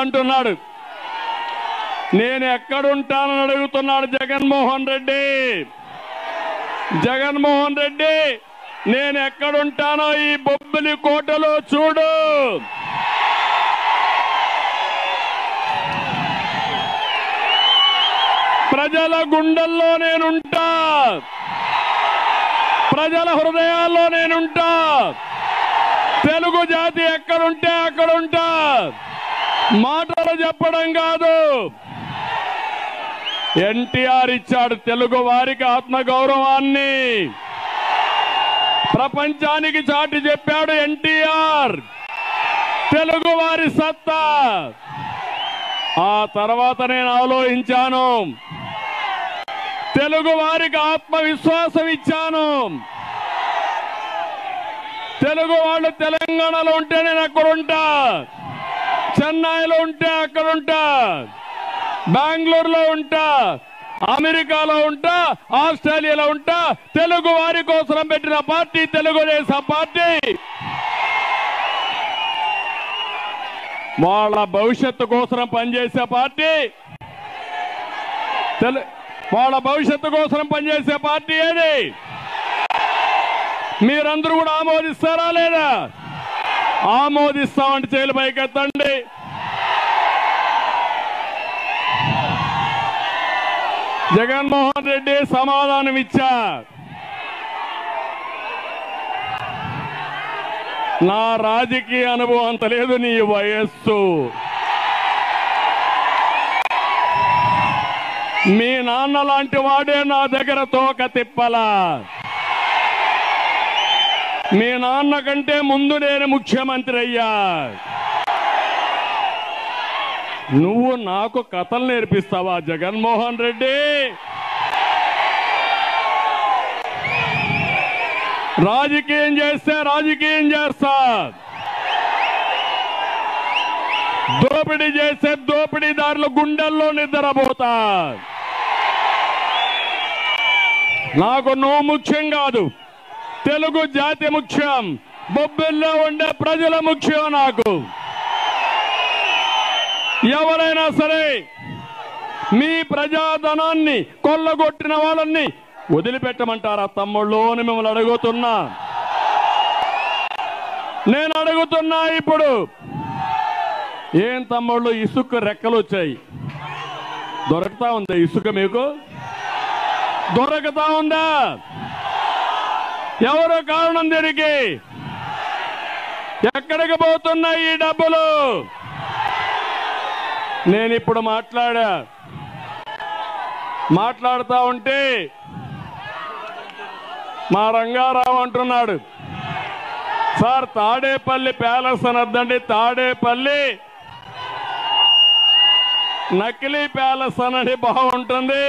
అంటున్నాడు నేను ఎక్కడుంటానని అడుగుతున్నాడు జగన్మోహన్ రెడ్డి జగన్మోహన్ రెడ్డి నేను ఎక్కడుంటానో ఈ బొబ్బిలి కోటలో చూడు ప్రజల గుండెల్లో నేనుంటా ప్రజల హృదయాల్లో నేనుంటా తెలుగు జాతి ఎక్కడుంటే అక్కడుంటా మాటలు చెప్పడం కాదు ఎన్టీఆర్ ఇచ్చాడు తెలుగు వారికి ఆత్మగౌరవాన్ని ప్రపంచానికి చాటి చెప్పాడు ఎన్టీఆర్ తెలుగు వారి సత్తా ఆ తర్వాత నేను ఆలోచించాను తెలుగు వారికి ఆత్మవిశ్వాసం ఇచ్చాను తెలుగు వాళ్ళు తెలంగాణలో ఉంటే నేను అక్కడ ఉంటా చెన్నైలో ఉంటే అక్కడ ఉంటా బెంగళూరులో ఉంటా అమెరికాలో ఉంటా ఆస్ట్రేలియాలో ఉంటా తెలుగు వారి కోసం పెట్టిన పార్టీ తెలుగుదేశం పార్టీ వాళ్ళ భవిష్యత్తు కోసం పనిచేసే పార్టీ తెలు వాళ్ళ భవిష్యత్తు కోసం పనిచేసే పార్టీ ఏది మీరందరూ కూడా ఆమోదిస్తారా లేదా ఆమోదిస్తామంటే చేలు పైకెత్తండి జగన్మోహన్ రెడ్డి సమాధానం ఇచ్చా నా రాజకీయ అనుభవం అంత లేదు నీ వయస్సు మీ నాన్న లాంటి వాడే నా దగ్గర తోక తిప్పలా మీ నాన్న కంటే ముందు నేను ముఖ్యమంత్రి అయ్యా నువ్వు నాకు కథలు నేర్పిస్తావా జగన్మోహన్ రెడ్డి రాజకీయం చేస్తే రాజకీయం చేస్తా దోపిడీ చేస్తే దోపిడీదారుల గుండెల్లో నిద్రపోతా నాకు నువ్వు ముఖ్యం కాదు తెలుగు జాతి ముఖ్యం బొబ్బిల్లో ఉండే ప్రజల ముఖ్యం నాకు ఎవరైనా సరే మీ ప్రజాధనాన్ని కొల్లగొట్టిన వాళ్ళని వదిలిపెట్టమంటారా తమ్ముళ్ళు అని మిమ్మల్ని అడుగుతున్నా నేను అడుగుతున్నా ఇప్పుడు ఏం తమ్ముళ్ళు ఇసుక రెక్కలు వచ్చాయి దొరకతా ఉందా ఇసుక మీకు దొరకతా ఉందా ఎవరు కారణం దీనికి ఎక్కడికి పోతున్నాయి ఈ డబ్బులు నేను ఇప్పుడు మాట్లాడా మాట్లాడుతా ఉంటే మా రంగారావు అంటున్నాడు సార్ తాడేపల్లి ప్యాలెస్ అనద్దండి తాడేపల్లి నకిలీ ప్యాలెస్ అనండి బాగుంటుంది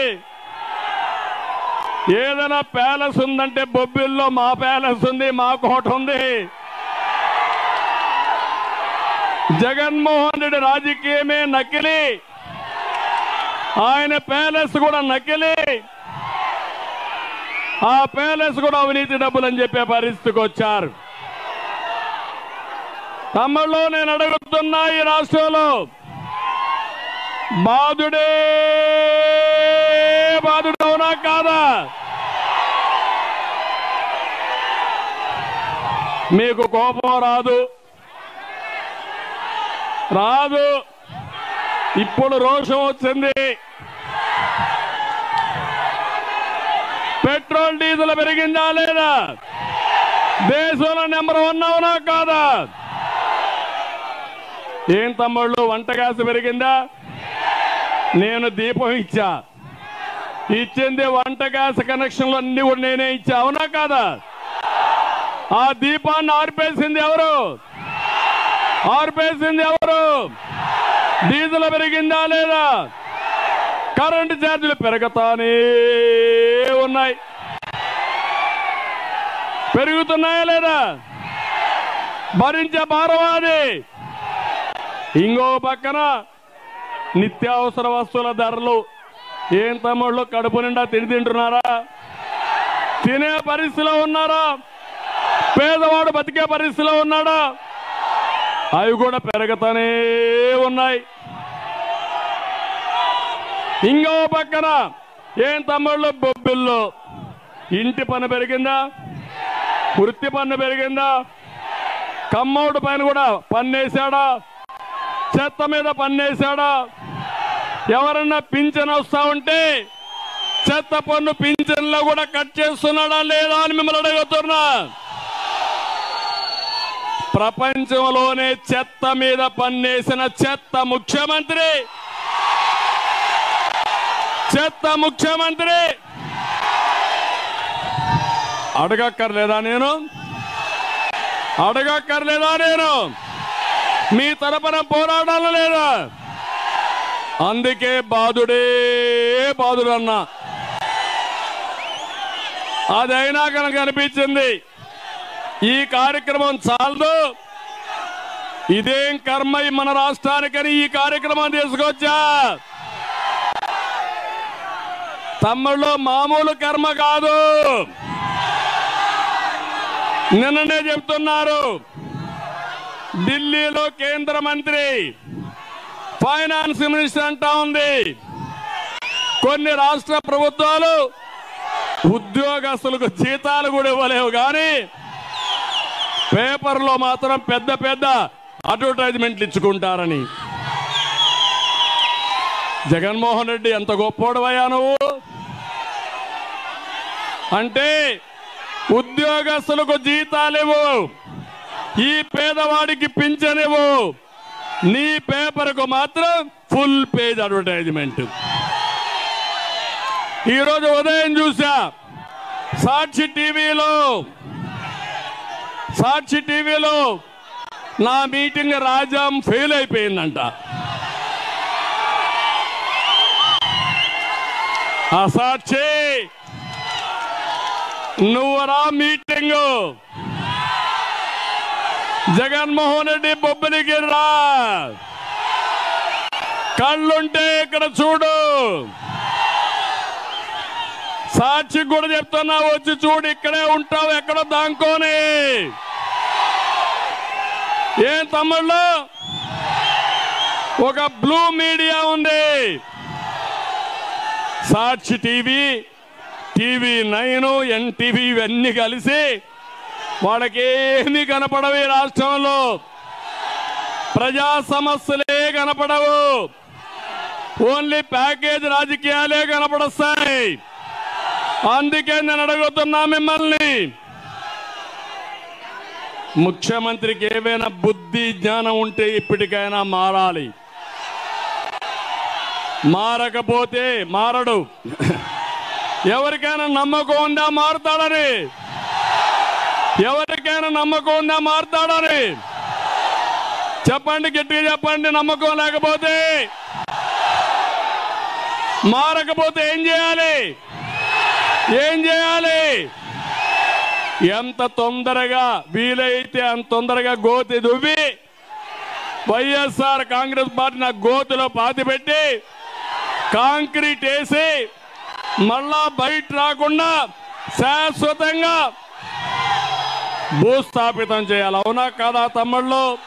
ఏదైనా ప్యాలెస్ ఉందంటే బొబ్బిల్లో మా ప్యాలెస్ ఉంది మా కోట ఉంది జగన్మోహన్ రెడ్డి రాజకీయమే నకిలీ ఆయన ప్యాలెస్ కూడా నకిలీ ఆ ప్యాలెస్ కూడా అవినీతి డబ్బులు అని చెప్పే పరిస్థితికి వచ్చారు తమ్ముళ్ళు నేను అడుగుతున్నా ఈ రాష్ట్రంలో బాధుడే బాధుడవునా కాదా మీకు కోపం రాదు రాదు ఇప్పుడు రోషం వచ్చింది పెట్రోల్ డీజిల్ పెరిగిందా లేదా దేశంలో నెంబర్ వన్ అవునా కాదా ఏం తమ్ముళ్ళు వంట గ్యాస్ పెరిగిందా నేను దీపం ఇచ్చా ఇచ్చింది వంట గ్యాస్ కనెక్షన్లు అన్ని కూడా నేనే ఇచ్చా అవునా కాదా ఆ దీపాన్ని ఆర్పేసింది ఎవరు ఆర్పేసింది ఎవరు డీజిల్ పెరిగిందా లేదా కరెంటు ఛార్జీలు పెరుగుతానే ఉన్నాయి పెరుగుతున్నాయా లేదా భరించే భారవాది ఇంకో పక్కన నిత్యావసర వస్తువుల ధరలు ఏం తమ్ముళ్ళు కడుపు నిండా తిని తింటున్నారా తినే పరిస్థితిలో ఉన్నారా పేదవాడు బతికే పరిస్థితిలో ఉన్నాడా అవి కూడా పెరుగుతానే ఉన్నాయి ఇంకో పక్కన ఏం తమ్ముళ్ళు బొబ్బిల్లో ఇంటి పన్ను పెరిగిందా వృత్తి పన్ను పెరిగిందా కమ్మోడు పైన కూడా పన్నేశాడా చెత్త మీద పన్నేశాడా ఎవరన్నా పింఛన్ వస్తా ఉంటే చెత్త పన్ను పింఛన్లో కూడా కట్ చేస్తున్నాడా లేదా అని మిమ్మల్ని అడుగుతున్నా ప్రపంచంలోనే చెత్త మీద పన్నేసిన చెత్త ముఖ్యమంత్రి చెత్త ముఖ్యమంత్రి అడగక్కర్లేదా నేను అడగక్కర్లేదా నేను మీ తరపున పోరాడాలి లేదా అందుకే బాధుడే బాధుడు అన్నా అదైనా కనుక అనిపించింది ఈ కార్యక్రమం చాలదు ఇదేం కర్మ ఈ మన రాష్ట్రానికని ఈ కార్యక్రమం తీసుకొచ్చా తమ్ముళ్ళు మామూలు కర్మ కాదు నిన్ననే చెప్తున్నారు ఢిల్లీలో కేంద్ర మంత్రి ఫైనాన్స్ మినిస్టర్ అంటా ఉంది కొన్ని రాష్ట్ర ప్రభుత్వాలు ఉద్యోగస్తులకు జీతాలు కూడా ఇవ్వలేవు కానీ పేపర్లో మాత్రం పెద్ద పెద్ద అడ్వర్టైజ్మెంట్లు ఇచ్చుకుంటారని జగన్మోహన్ రెడ్డి ఎంత గొప్పోడవయ్యా నువ్వు అంటే ఉద్యోగస్తులకు జీతాలివ్వు ఈ పేదవాడికి పింఛనివ్వు నీ పేపర్కు మాత్రం ఫుల్ పేజ్ అడ్వర్టైజ్మెంట్ ఈరోజు ఉదయం చూసా సాక్షి టీవీలో సాక్షి టీవీలో నా మీటింగ్ రాజాం ఫెయిల్ అయిపోయిందంట ఆ సాక్షి నువ్వురా మీటింగ్ జగన్మోహన్ రెడ్డి బొబ్బలికి రా కళ్ళుంటే ఇక్కడ చూడు సాక్షి కూడా చెప్తున్నా వచ్చి చూడు ఇక్కడే ఉంటావు ఎక్కడో దాంకోని ఏం తమ్ముళ్ళు ఒక బ్లూ మీడియా ఉంది Sakshi TV TV nine NTV ఇవన్నీ కలిసి వాళ్ళకి ఏమీ కనపడవు ఈ రాష్ట్రంలో ప్రజా సమస్యలే కనపడవు ఓన్లీ ప్యాకేజ్ రాజకీయాలే కనపడొస్తాయి అందుకే నేను అడుగుతున్నా మిమ్మల్ని ముఖ్యమంత్రికి ఏవైనా బుద్ధి జ్ఞానం ఉంటే ఇప్పటికైనా మారాలి మారకపోతే మారడు ఎవరికైనా నమ్మకం ఉందా మారుతాడని ఎవరికైనా నమ్మకం ఉందా మారుతాడని చెప్పండి గట్టిగా చెప్పండి నమ్మకం లేకపోతే మారకపోతే ఏం చేయాలి ఏం చేయాలి ఎంత తొందరగా వీలైతే అంత తొందరగా గోతి దువ్వి వైఎస్ఆర్ కాంగ్రెస్ పార్టీ నా గోతులో పాతి పెట్టి కాంక్రీట్ వేసి మళ్ళా బయట రాకుండా శాశ్వతంగా భూస్థాపితం చేయాలి అవునా కాదా తమ్ముళ్ళు